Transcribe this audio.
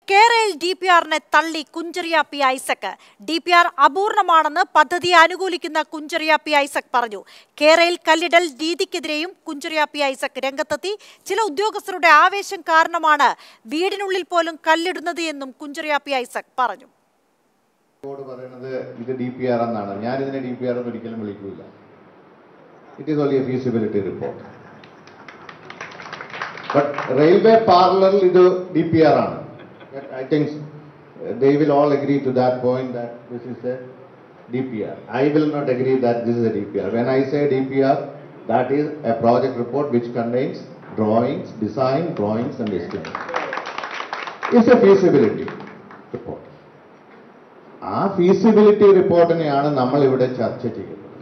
കേരയിൽ D P ആറിനെ തള്ളി Kunjariya P Isaac D P R അപൂർണമാണെന്ന് പദ്ധതിയെ അനുകൂലിക്കുന്ന കുഞ്ചറിയ പി ഐസക് പറഞ്ഞു കേരയിൽ കല്ലിടൽ രീതിക്കെതിരെയും കുഞ്ചറിയ പി ഐസക് രംഗത്തെത്തി ചില ഉദ്യോഗസ്ഥരുടെ ആവേശം കാരണമാണ് വീടിനുള്ളിൽ പോലും കല്ലിടുന്നത് എന്നും കുഞ്ചറിയ പി ഐസക് പറഞ്ഞു ോട് പറയുന്നത് ഇത് ഡി പി ആർ എന്നാണ് ഞാൻ ഇതിനെ ഡി പി ആർ എന്ന് ഒരിക്കലും വിളിക്കൂല it is only a feasibility report but railway പാർലറിൽ ഇത് ഡി പി ആർ ആണ് I think they will all agree to that point that this is a D P R I will not agree that this is a D P R when I say D P R that is a project report which contains drawings design drawings and estimate it's a feasibility report ആ feasibility റിപ്പോർട്ടിനെയാണ് നമ്മൾ ഇവിടെ ചർച്ച ചെയ്യുന്നത്